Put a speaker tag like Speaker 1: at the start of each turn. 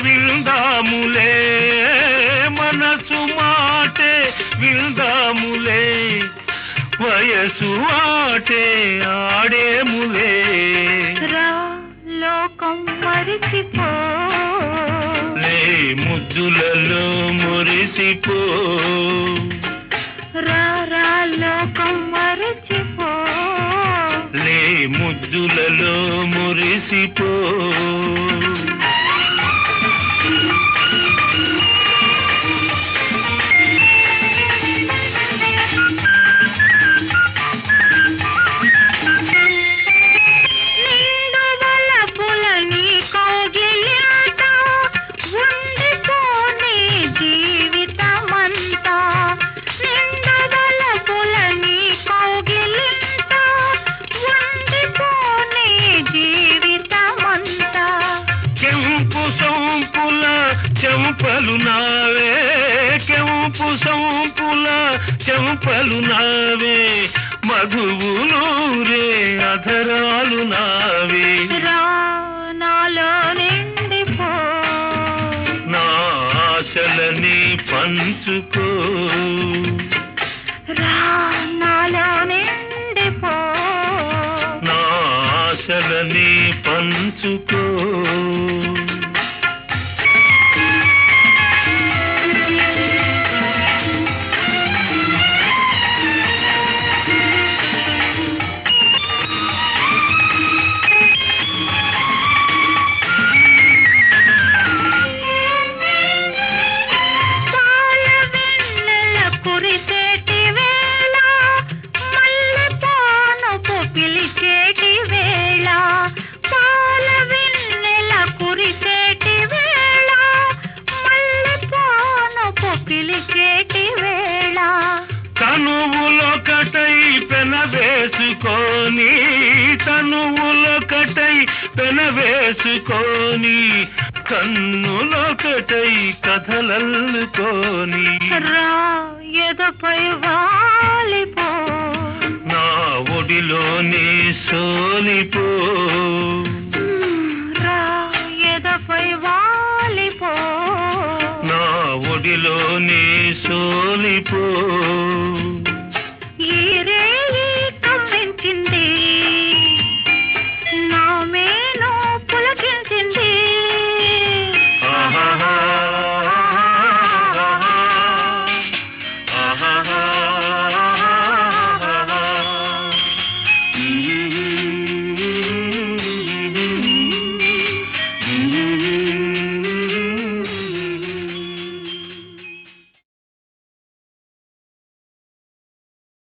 Speaker 1: విందాములే మనసు మాటే విందాములే వయసు ఆటే ఆడేములే
Speaker 2: రా లోకం మరిచిపో
Speaker 1: లే ముద్దులలో మురిసిపో
Speaker 2: రా రా లోకం మరిచిపో
Speaker 1: లే ముద్దులలో మురిసిపో
Speaker 2: నిండు వలపుల నీ కౌగిలింత ఉండిపోని జీవితమంతా నిండు వలపుల నీ కౌగిలింత ఉండిపోని జీవితమంతా
Speaker 1: కెంపు సొంపుల చెంపలు నావే కెంపు సొంపుల చెంపలు నావే మధువులూరే అధరాలు నావే
Speaker 2: రా నాలో నిండిపో
Speaker 1: నా ఆశలని పంచుకో
Speaker 2: రా నాలో నిండిపో
Speaker 1: నా ఆశలని పంచుకో
Speaker 2: పాల వెన్నెల కురిసేటి వేళ మల్లె పానుపు పిలిచేటి వేళ పాల వెన్నెల కురిసేటి వేళ మల్లె పానుపు పిలిచేటి వేళ
Speaker 1: తనువులొకటై పెనవేసుకొని తనువులొకటై పెనవేసుకొని కన్నులొకటై కథలల్లుకొని
Speaker 2: రా ఎదపై వాలిపో
Speaker 1: నా ఒడిలోని సోలిపో
Speaker 2: రా ఎదపై వాలిపో
Speaker 1: నా ఒడిలోని సోలిపో